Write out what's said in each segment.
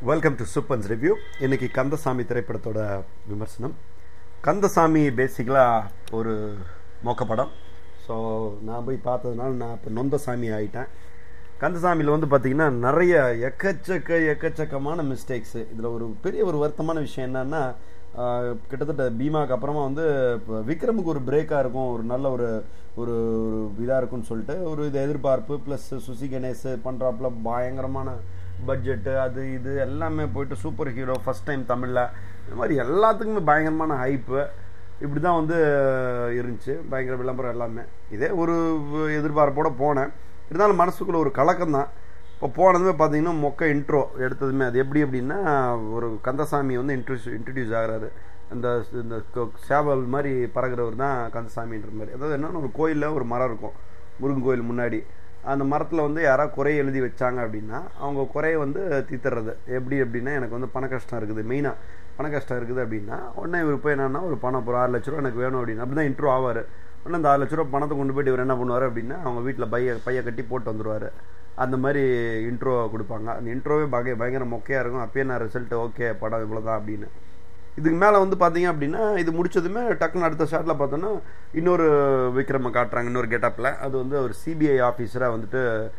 welcome to சூப்பன்ஸ் review இன்னைக்கு கந்தசாமி திரைப்படத்தோட விமர்சனம் கந்தசாமி பேசிக்கலாக ஒரு மொக்க படம் ஸோ நான் போய் பார்த்ததுனால நான் இப்போ நொந்த சாமி ஆகிட்டேன் கந்தசாமியில் வந்து பார்த்தீங்கன்னா நிறைய எக்கச்சக்க எக்கச்சக்கமான மிஸ்டேக்ஸு இதில் ஒரு பெரிய ஒரு வருத்தமான விஷயம் என்னன்னா ஆஹ், கிட்டத்தட்ட பீமாக்கு அப்புறமா வந்து இப்போ விக்ரமுக்கு ஒரு பிரேக்காக இருக்கும் ஒரு நல்ல ஒரு ஒரு ஒரு இதாக இருக்கும்னு சொல்லிட்டு ஒரு இது எதிர்பார்ப்பு ப்ளஸ் சுசி கணேஷ் பண்ணுறாப்புல பயங்கரமான பட்ஜெட்டு அது இது எல்லாமே போயிட்டு சூப்பர் ஹீரோ ஃபஸ்ட் டைம் தமிழில் இந்த மாதிரி எல்லாத்துக்குமே பயங்கரமான ஹைப்பு இப்படி தான் வந்து இருந்துச்சு பயங்கர விளம்பரம் எல்லாமே இதே ஒரு எதிர்பார்ப்போட போனேன் இருந்தாலும் மனசுக்குள்ள ஒரு கலக்கம் தான் இப்போ போனதுமே பார்த்தீங்கன்னா மொக்க இன்ட்ரோ எடுத்ததுமே அது எப்படி அப்படின்னா ஒரு கந்தசாமி வந்து இன்ட்ரடியூஸ் இன்ட்ரடியூஸ் ஆகிறாரு அந்த இந்த கொ- சேவல் மாதிரி பறகுறவர் தான் கந்தசாமின்ற மாதிரி அதாவது என்னன்னா ஒரு கோயிலில் ஒரு மரம் இருக்கும் முருகன் கோயில் முன்னாடி அந்த மரத்தில் வந்து யாராவது குறை எழுதி வச்சாங்க அப்படின்னா அவங்க குறையை வந்து தீத்துறது எப்படி அப்படின்னா எனக்கு வந்து பண கஷ்டம் இருக்குது மெயினாக பண கஷ்டம் இருக்குது அப்படின்னா உடனே இவர் போய் என்னன்னா ஒரு பணம் ஒரு ஆறு லட்ச ரூபா எனக்கு வேணும் அப்படின்னு அப்படி தான் இன்ட்ரோ ஆவார் உடனே அந்த ஆறு லட்ச ரூபா பணத்தை கொண்டு போயிட்டு இவர் என்ன பண்ணுவார் அப்படின்னா அவங்க வீட்டில் பைய பைய கட்டி போட்டு வந்துருவார் அந்த மாதிரி இன்ட்ரோ கொடுப்பாங்க அந்த இன்ட்ரோவே பகை பயங்கர மொக்கையாக இருக்கும் அப்பயே நான் ரிசல்ட் ஓகே படம் இவ்வளோதான் அப்படின்னு இதுக்கு மேலே வந்து பார்த்தீங்க அப்படின்னா இது முடிச்சதுமே டக்குன்னு அடுத்த ஷாட்டில் பார்த்தோன்னா இன்னொரு விக்ரமை காட்டுறாங்க இன்னொரு கெட்டப்பில் அது வந்து ஒரு சிபிஐ ஆஃபீஸராக வந்துட்டு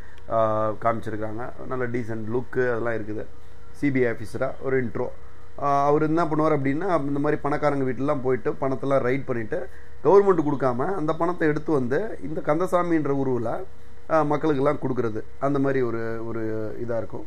ஆஹ், காமிச்சிருக்காங்க நல்ல டீசென்ட் லுக்கு அதெல்லாம் இருக்குது சிபிஐ ஆஃபீஸராக ஒரு இன்ட்ரோ அவர் என்ன பண்ணுவார் அப்படின்னா இந்த மாதிரி பணக்காரங்க வீட்டிலலாம் போயிட்டு பணத்தெல்லாம் ரைட் பண்ணிவிட்டு கவர்மெண்ட் கொடுக்காம அந்த பணத்தை எடுத்து வந்து இந்த கந்தசாமின்ற உருவில் மக்களுக்கெல்லாம் கொடுக்கறது அந்த மாதிரி ஒரு ஒரு இதாக இருக்கும்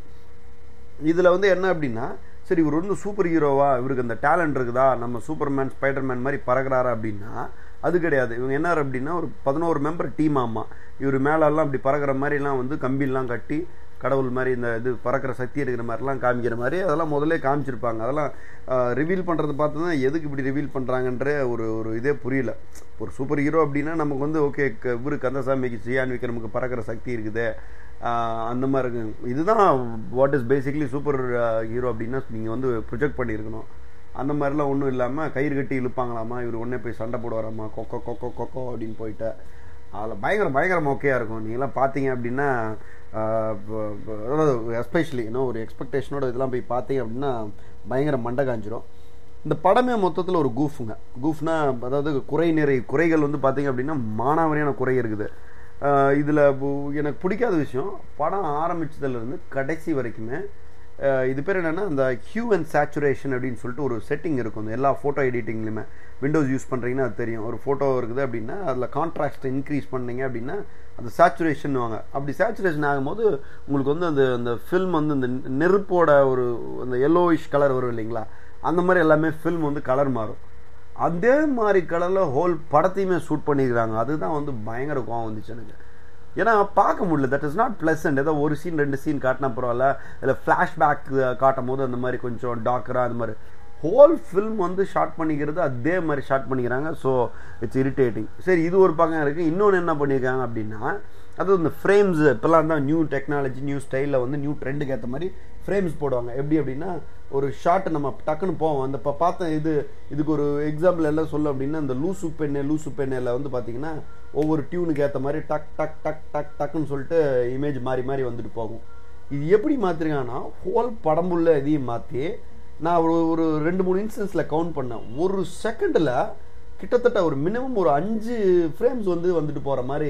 இதில் வந்து என்ன அப்படின்னா சரி இவர் வந்து சூப்பர் ஹீரோவா இவருக்கு அந்த டேலண்ட் இருக்குதா நம்ம சூப்பர்மேன் ஸ்பைடர்மேன் மாதிரி பறகுறாரா அப்படின்னா அது கிடையாது இவங்க என்ன அப்படின்னா ஒரு பதினோரு மெம்பர் டீம் ஆமா இவர் மேலெல்லாம் இப்படி பறக்கிற மாதிரிலாம் வந்து கம்பிலாம் கட்டி கடவுள் மாதிரி இந்த இது பறக்கிற சக்தி இருக்கிற மாதிரிலாம் காமிக்கிற மாதிரி அதெல்லாம் முதல்ல காமிச்சிருப்பாங்க அதெல்லாம் ரிவீல் பண்ணுறது பார்த்து தான் எதுக்கு இப்படி ரிவீல் பண்ணுறாங்கன்ற ஒரு ஒரு இதே புரியல ஒரு சூப்பர் ஹீரோ அப்படின்னா நமக்கு வந்து ஓகே இவரு கந்தசாமிக்கு சியான் விக்ரமுக்கு பறக்கிற சக்தி இருக்குது ஆஹ் அந்த மாதிரி இருக்கு இதுதான் what is basically superhero அப்படின்னா நீங்கள் வந்து ப்ரொஜெக்ட் பண்ணியிருக்கணும் அந்த மாதிரிலாம் ஒன்றும் இல்லாமல் கயிறு கட்டி இழுப்பாங்களாமா இவர் உடனே போய் சண்டை போடுவாராமா கொக்கோ கொக்கோ கொக்கோ அப்படின்னு போயிட்டு அதில் பயங்கர பயங்கர மொக்கையாக இருக்கும் நீங்களாம் பார்த்தீங்க அப்படின்னா ஆஹ் ப- ப- அதாவது எஸ்பெஷலி இன்னும் ஒரு எக்ஸ்பெக்டேஷனோட இதெல்லாம் போய் பார்த்தீங்க அப்படின்னா பயங்கர மண்டை காஞ்சிரும் இந்த படமே மொத்தத்தில் ஒரு கூஃபுங்க கூஃப்னா அதாவது குறை நிறை குறைகள் வந்து பார்த்தீங்க அப்படின்னா மானாவரியான குறை இருக்குது இதில் எனக்கு பிடிக்காத விஷயம் படம் ஆரம்பிச்சதுலேருந்து கடைசி வரைக்குமே அஹ் இது பேர் என்னன்னா அந்த ஹியூ அண்ட் சேச்சுரேஷன் அப்படின்னு சொல்லிட்டு ஒரு செட்டிங் இருக்கும் இந்த எல்லா ஃபோட்டோ எடிட்டிங்லையுமே விண்டோஸ் யூஸ் பண்ணுறீங்கன்னா அது தெரியும் ஒரு ஃபோட்டோ இருக்குது அப்படின்னா அதில் கான்ட்ராஸ்ட் இன்க்ரீஸ் பண்ணீங்க அப்படின்னா அந்த சேச்சுரேஷன் வாங்க அப்படி சேச்சுரேஷன் ஆகும்போது உங்களுக்கு வந்து அந்த அந்த ஃபில்ம் வந்து இந்த நெருப்போட ஒரு அந்த எல்லோயிஷ் கலர் வரும் இல்லைங்களா அந்த மாதிரி எல்லாமே ஃபில்ம் வந்து கலர் மாறும் அதே மாதிரி கலரில் ஹோல் படத்தையுமே ஷூட் பண்ணியிருக்கிறாங்க அதுதான் வந்து பயங்கர கோவம் வந்துச்சு எனக்கு ஏன்னா பார்க்க முடியல தட் இஸ் நாட் பிளசன்ட் ஏதோ ஒரு சீன் ரெண்டு சீன் காட்டினா பரவாயில்ல இல்லை ஃப்ளாஷ்பேக் காட்டும் போது அந்த மாதிரி கொஞ்சம் டாக்கராக அந்த மாதிரி ஹோல் ஃபில்ம் வந்து ஷார்ட் பண்ணிக்கிறது அதே மாதிரி ஷார்ட் பண்ணிக்கிறாங்க ஸோ இட்ஸ் இரிட்டேட்டிங் சரி இது ஒரு பக்கம் இருக்குது இன்னொன்று என்ன பண்ணியிருக்காங்க அப்படின்னா அது இந்த ஃப்ரேம்ஸ் இப்போல்லாம் தான் நியூ டெக்னாலஜி நியூ ஸ்டைலில் வந்து நியூ ட்ரெண்டுக்கு ஏற்ற மாதிரி ஃப்ரேம்ஸ் போடுவாங்க எப்படி அப்படின்னா ஒரு ஷார்ட் நம்ம டக்குன்னு போவோம் அந்த இப்போ பார்த்த இது இதுக்கு ஒரு எக்ஸாம்பிள் எல்லாம் சொல்ல அப்படின்னா இந்த லூசு பெண்ணு லூசு பெண்ணில் வந்து பார்த்தீங்கன்னா ஒவ்வொரு டியூனுக்கு ஏற்ற மாதிரி டக் டக் டக் டக் டக்குன்னு சொல்லிட்டு இமேஜ் மாறி மாறி வந்துட்டு போகும் இது எப்படி மாற்றிருக்காங்கன்னா ஹோல் படம்புள்ள இதையும் மாற்றி நான் ஒரு ஒரு ரெண்டு மூணு இன்ஸ்டன்ஸில் கவுண்ட் பண்ணேன் ஒரு செகண்டில் கிட்டத்தட்ட ஒரு மினிமம் ஒரு அஞ்சு ஃப்ரேம்ஸ் வந்து வந்துட்டு போகிற மாதிரி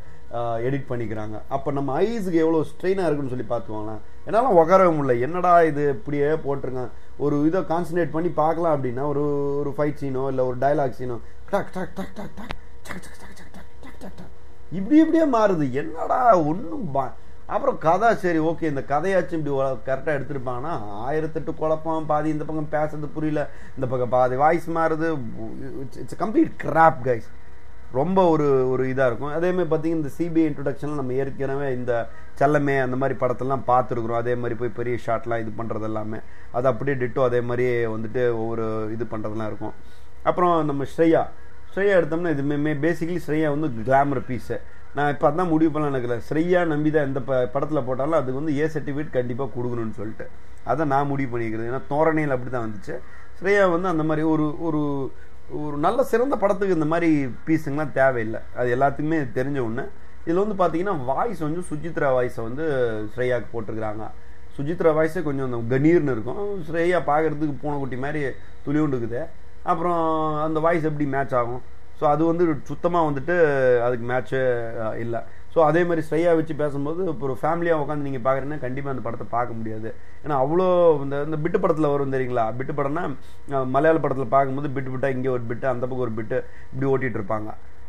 எடிட் பண்ணிக்கிறாங்க அப்போ நம்ம ஐஸுக்கு எவ்வளோ ஸ்ட்ரெயினாக இருக்குன்னு சொல்லி பார்த்துவாங்களேன் என்னால் உட்காரவே முடியல என்னடா இது இப்படியே போட்டிருங்க ஒரு இதை கான்சன்ட்ரேட் பண்ணி பார்க்கலாம் அப்படின்னா ஒரு ஒரு ஃபைட் சீனோ இல்லை ஒரு டயலாக் சீனோ டக் டக் டக் டக் டக் டக் டக் டக் டக் டக் டக் டக் டக் இப்படி இப்படியே மாறுது என்னடா ஒன்றும் அப்புறம் கதை சரி ஓகே இந்த கதையாச்சும் இப்படி கரெக்டாக எடுத்திருப்பாங்கன்னா ஆயிரத்தெட்டு குழப்பம் பாதி இந்த பக்கம் பேசுறது புரியல இந்த பக்கம் பாதி வாய்ஸ் மாறுது இட்ஸ் கம்ப்ளீட் கிராப் கைஸ் ரொம்ப ஒரு ஒரு இதாக இருக்கும் அதேமாதிரி பார்த்தீங்கன்னா இந்த சிபிஐ இன்ட்ரொடக்ஷனில் நம்ம ஏற்கனவே இந்த செல்லமே அந்த மாதிரி படத்தெல்லாம் பார்த்துருக்குறோம் அதே மாதிரி போய் பெரிய ஷாட்லாம் இது பண்ணுறது எல்லாமே அது அப்படியே டிட்டோ அதே மாதிரியே வந்துட்டு ஒவ்வொரு இது பண்ணுறதெல்லாம் இருக்கும் அப்புறம் நம்ம ஸ்ரேயா ஸ்ரேயா எடுத்தோம்னா இது மே பேசிக்கலி ஸ்ரேயா வந்து கிளாமர் பீஸு நான் இப்போ அதான் முடிவு பண்ணலாம் நினைக்கல ஸ்ரேயா நம்பி தான் எந்த ப படத்தில் போட்டாலும் அதுக்கு வந்து ஏ சர்டிஃபிகேட் கண்டிப்பாக கொடுக்கணும்னு சொல்லிட்டு அதான் நான் முடிவு பண்ணிக்கிறது ஏன்னா தோரணையில் அப்படி தான் வந்துச்சு ஸ்ரேயா வந்து அந்த மாதிரி ஒரு ஒரு ஒரு நல்ல சிறந்த படத்துக்கு இந்த மாதிரி பீஸுங்கெலாம் தேவையில்லை அது எல்லாத்துக்குமே தெரிஞ்ச ஒன்று இதில் வந்து பார்த்தீங்கன்னா வாய்ஸ் வந்து சுஜித்ரா வாய்ஸை வந்து ஸ்ரேயாவுக்கு போட்டிருக்கிறாங்க சுஜித்ரா வாய்ஸே கொஞ்சம் அந்த கணீர்னு இருக்கும் ஸ்ரேயா பார்க்கறதுக்கு பூனைக்குட்டி மாதிரி துளியுண்டுக்குது அப்புறம் அந்த வாய்ஸ் எப்படி மேட்ச் ஆகும் ஸோ அது வந்து சுத்தமாக வந்துட்டு அதுக்கு மேட்ச்சு இல்லை ஸோ அதே மாதிரி ஸ்ட்ரையா வச்சு பேசும்போது இப்போ ஒரு ஃபேமிலியாக உட்காந்து நீங்கள் பார்க்குறீங்கன்னா கண்டிப்பாக அந்த படத்தை பார்க்க முடியாது ஏன்னா அவ்வளோ இந்த இந்த பிட்டு படத்தில் வரும் தெரியுங்களா பிட்டு படம்னா அஹ், மலையாள படத்தில் பார்க்கும்போது பிட்டு பிட்டா இங்கே ஒரு பிட்டு அந்த பக்கம் ஒரு பிட்டு இப்படி ஓட்டிகிட்டு இருப்பாங்க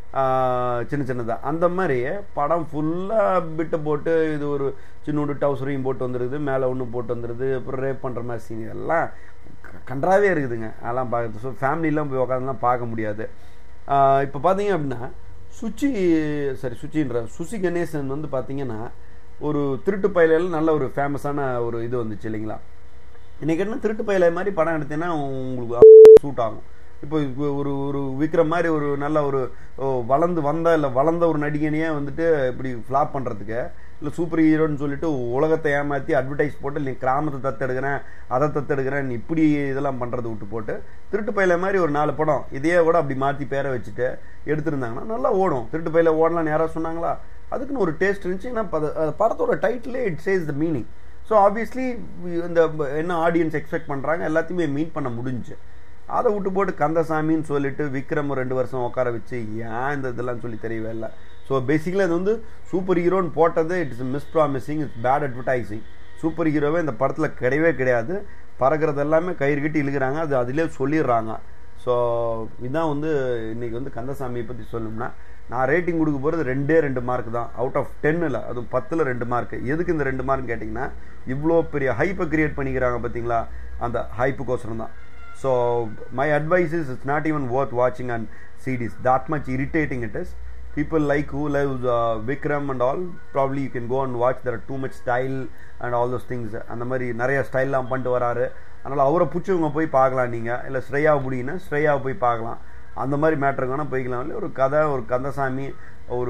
ஆஹ், சின்ன சின்னதாக அந்த மாதிரி படம் ஃபுல்லாக பிட்டை போட்டு இது ஒரு சின்னோண்டு டவுசரையும் போட்டு வந்துடுது மேலே ஒன்று போட்டு வந்துடுது அப்புறம் ரேப் பண்ணுற மாதிரி சீன் இதெல்லாம் க- கன்றாவே இருக்குதுங்க அதெல்லாம் பார்க்குறது ஸோ ஃபேமிலிலாம் போய் உட்காந்துலாம் பார்க்க முடியாது இப்போ பார்த்தீங்க அப்படின்னா சுச்சி சரி சுச்சின்ற சுசி கணேசன் வந்து பார்த்தீங்கன்னா ஒரு திருட்டு பயலையில் நல்ல ஒரு ஃபேமஸான ஒரு இது வந்துச்சு இல்லைங்களா இன்னைக்கு என்ன திருட்டு பயலை மாதிரி படம் எடுத்தீங்கன்னா உங்களுக்கு சூட் ஆகும் இப்போ இப்போ ஒரு ஒரு விக்ரம் மாதிரி ஒரு நல்ல ஒரு ஓ, வளர்ந்து வந்த இல்லை வளர்ந்த ஒரு நடிகனையே வந்துட்டு இப்படி ஃப்ளாப் பண்ணுறதுக்கு இல்லை சூப்பர் ஹீரோன்னு சொல்லிட்டு உலகத்தை ஏமாற்றி அட்வர்டைஸ் போட்டு நீ கிராமத்தை தத்தெடுக்கிறேன் அதை தத்தெடுக்கிறேன் நீ இப்படி இதெல்லாம் பண்ணுறது விட்டு போட்டு திருட்டு பயில மாதிரி ஒரு நாலு படம் இதையே கூட அப்படி மாற்றி பேரை வச்சுட்டு எடுத்திருந்தாங்கன்னா நல்லா ஓடும் திருட்டு பயில ஓடலாம்னு யாராவது சொன்னாங்களா அதுக்குன்னு ஒரு டேஸ்ட் இருந்துச்சு ஏன்னா பத- அது படத்தோட டைட்டிலே it says the meaning so obviously இந்த என்ன ஆடியன்ஸ் எக்ஸ்பெக்ட் பண்ணுறாங்க எல்லாத்தையுமே மீட் பண்ண முடிஞ்சுச்சு அதை விட்டு போட்டு கந்தசாமின்னு சொல்லிட்டு விக்ரம் ரெண்டு வருஷம் உட்கார வச்சு ஏன் இந்த இதெல்லாம் சொல்லி தெரியவே இல்லை ஸோ பேசிக்கலி அது வந்து சூப்பர் ஹீரோன்னு போட்டது it's miss promising it's bad advertising super ஹீரோவே இந்த படத்தில் கிடையவே கிடையாது பறக்கிறது எல்லாமே கயிறு கட்டி இழுக்கிறாங்க அது அதிலே சொல்லிடுறாங்க ஸோ இதான் வந்து இன்னைக்கு வந்து கந்தசாமியை பற்றி சொல்லணும்னா நான் ரேட்டிங் கொடுக்க போகிறது ரெண்டே ரெண்டு மார்க் தான் அவுட் ஆஃப் டென்னில் அதுவும் பத்தில் ரெண்டு மார்க் எதுக்கு இந்த ரெண்டு மார்க் கேட்டிங்கன்னா இவ்வளோ பெரிய ஹைப்பை கிரியேட் பண்ணிக்கிறாங்க பார்த்தீங்களா அந்த ஹைப்புக்கோசரம் தான் so my advice is it's not even worth வாட்சிங் அண்ட் சீடிஸ் that much irritating it is people like who loves uh, Vikram and all probably you can go and watch there are too much style and all those things அந்த மாதிரி நிறைய ஸ்டைல்லாம் பண்ணிட்டு வராரு அதனால் அவரை பிடிச்சவங்க போய் பார்க்கலாம் நீங்கள் இல்லை ஸ்ரேயாவை முடியுன்னா ஸ்ரேயாவை போய் பார்க்கலாம் அந்த மாதிரி மேட்ருக்கு வேணால் போய்க்கலாம் இல்லை ஒரு கதை ஒரு கந்தசாமி ஒரு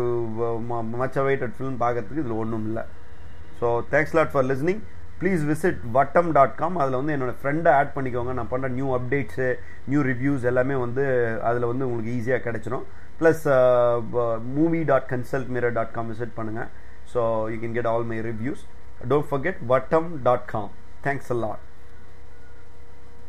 மச்ச வெயிட்டட் ஃபிலிம் பார்க்கறதுக்கு இதில் ஒன்றும் இல்லை so thanks lot for listening please visit Vattam dot com அதில் வந்து என்னோட ஃப்ரெண்டை ஆட் பண்ணிக்கோங்க நான் பண்ணுற நியூ அப்டேட்ஸு நியூ ரிவ்யூஸ் எல்லாமே வந்து அதில் வந்து உங்களுக்கு ஈஸியாக கிடைச்சிரும் plus movie dot consult mirror dot com visit பண்ணுங்கள் so you can get all my reviews don't forget Vattam dot com thanks a lot